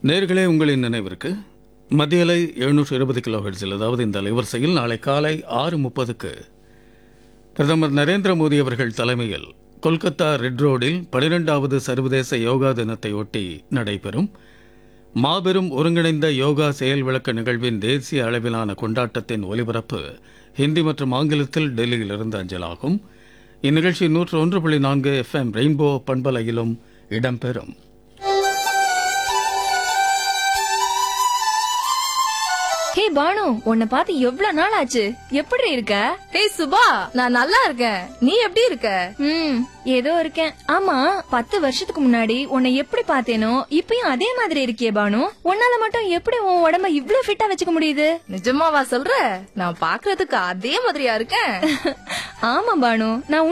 நேர்களே உங்களின் நினைவிற்கு மத்தியலை எழுநூற்று இருபது கிலோ ஹெர்ட்ஸில் அதாவது இந்த அலைவரிசையில் நாளை காலை ஆறு முப்பதுக்கு பிரதமர் நரேந்திர மோடி அவர்கள் தலைமையில் கொல்கத்தா ரெட் ரோடில் பனிரெண்டாவது சர்வதேச யோகா தினத்தை ஒட்டி நடைபெறும் மாபெரும் ஒருங்கிணைந்த யோகா செயல் விளக்க நிகழ்வின் தேசிய அளவிலான கொண்டாட்டத்தின் ஒலிபரப்பு ஹிந்தி மற்றும் ஆங்கிலத்தில் டெல்லியிலிருந்து அஞ்சலாகும் இந்நிகழ்ச்சி நூற்று ஒன்று புள்ளி நான்கு எஃப்எம் ரெயின்போ பண்பலையிலும் இடம்பெறும் ஹே பானு உன்னை பார்த்து எவ்வளவு நாள் ஆச்சு எப்படி இருக்க டேய் சுபா நான் நல்லா இருக்கேன் நீ எப்படி இருக்க ம் ஏதோ இருக்கேன் ஆமா பத்து வருஷத்துக்கு முன்னாடி உன்னை எப்படி பார்த்தேனோ இப்பயும் அதே மாதிரி இருக்கியே பானு உன்னால மட்டும் எப்படி உன் உடம்ப இவ்ளோ ஃபிட்டா வச்சுக்க முடியுது நிஜமாவா சொல்ற நான் பாக்குறதுக்கு அதே மாதிரியா இருக்கேன் ஆமா பானு நான்